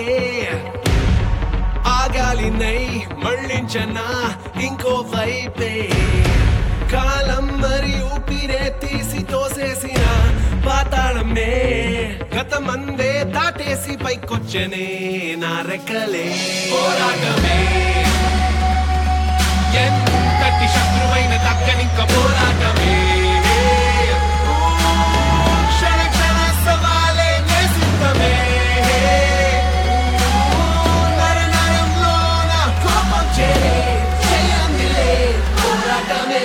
ఆగాలినై మళ్ళించనా ఇంకో వైపే కాలం మరి ఊపిరే తీసి తోసేసిన పాతాళమే గతమందే దాటేసి పైకొచ్చనే నా రెక్కలే పోరాటమే ఎంతటి శత్రువైన దక్కనింక పోరాటమే ఊ, క్షణ క్షణ సవాలే నేసిద్దమే. ఊ, నర నరంలోన కోపం చేరే, చేయందిలే పోరాటమే.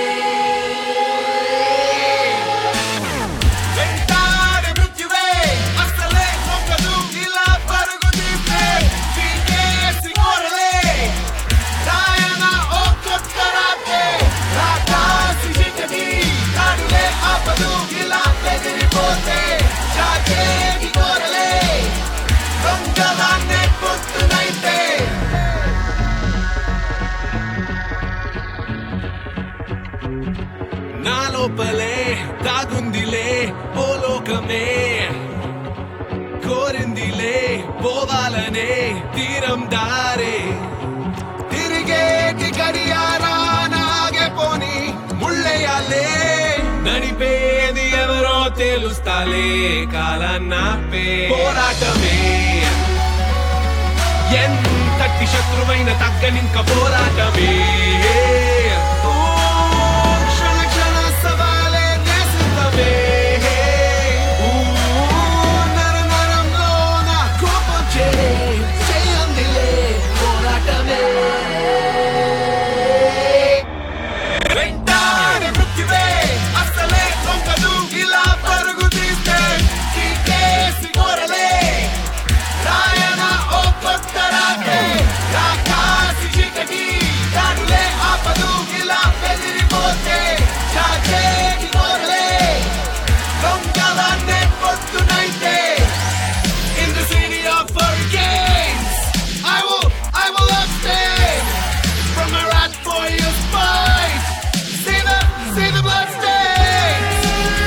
వెంటాడే మృత్యువే, అసలే మొక్కదు ఇలా పరుగు తీసే, పీకేసి కోరలే. రాయన ఓ కొత్త రాతే, రాకాసి చీకటి, కాడులే ఆపదు ఇలా ఎదిరిపోతే, జాగేటి కోరలే, దొంగదాన్నే పొత్తునైతే. నా లోపలే దాగుందిలే ఓ లోకమే కోరిందిలే పోవాలనే తీరం దారే తిరిగేటి గడియారా నాగే పోని ముళ్ళేయాలే నడిపేది ఎవరో తెలుస్తాలే కాలన్నాపే పోరాటమే ఎంతటి శత్రువైన తగ్గనింక పోరాటమే ఊ, క్షణ క్షణ సవాలే నేసిద్దమే. ఊ, నర నరంలోన కోపం చేరే, చేయందిలే పోరాటమే. వెంటాడే మృత్యువే, అసలే దొంగదు, ఇలా పరుగు తీస్తే, చీకేసి కోరలే. రాయన ఓ కొత్త రాతే, రాకాసి చీకటి, దాడులే ఆపదు, ఇలా బెదిరిపోతే, చాచేటి కోరలే. దొంగదాన్నే పొద్దునైతే, in the city of hurricanes, I will, I will abstain from my wrath for your spite. See the, see the bloodstains.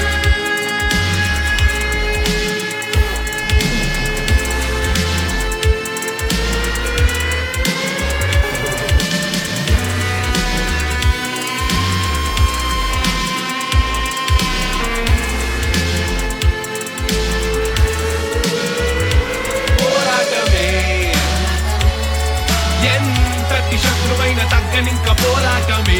పోరాటమే ఎంతటి శత్రువైన తగ్గనింక పోరాటమే